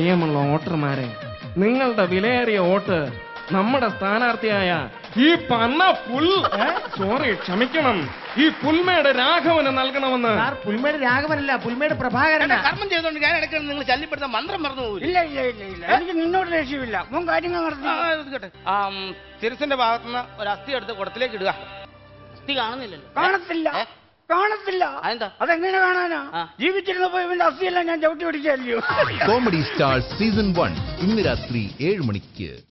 പ്രിയമുള്ള വോട്ടർമാരെ നിങ്ങളുടെ വിലയേറിയ വോട്ട് നമ്മുടെ സ്ഥാനാർത്ഥിയായ ഈ പന്ന പുൽ സോറി ക്ഷമിക്കണം ഈ പുൽമയുടെ രാഘവന് നൽകണമെന്ന് സാർ പുൽമേട് രാഘവനല്ല പുൽമേട് പ്രഭാകരനാ കർമ്മം ചെയ്തോണ്ട് ഞാൻ ഇടയ്ക്ക് നിങ്ങൾ ശല്യപ്പെടുത്താൻ മന്ത്രം മറന്നു പോയി ഇല്ല ഇല്ല ഇല്ല ഇല്ല എനിക്ക് നിന്നോട് ദേഷ്യമില്ല മുൻ കാര്യങ്ങൾ നടത്തി തിരുസിന്റെ ഭാഗത്തുനിന്ന് ഒരു അസ്ഥി എടുത്ത് കുടത്തിലേക്ക് ഇടുക അസ്ഥി കാണുന്നില്ലല്ലോ കാണത്തില്ല ഏ? കാണത്തില്ല അതെന്താ? അതെങ്ങനെ കാണാനാ ആ. ജീവിച്ചിരുന്നപ്പോ ഇവന്റെ അസ്ഥിയെല്ലാം ഞാൻ ചവിട്ടി പിടിച്ചല്ലയോ കോമഡി സ്റ്റാർ സീസൺ വൺ ഇന്ന് രാത്രി ഏഴ് മണിക്ക്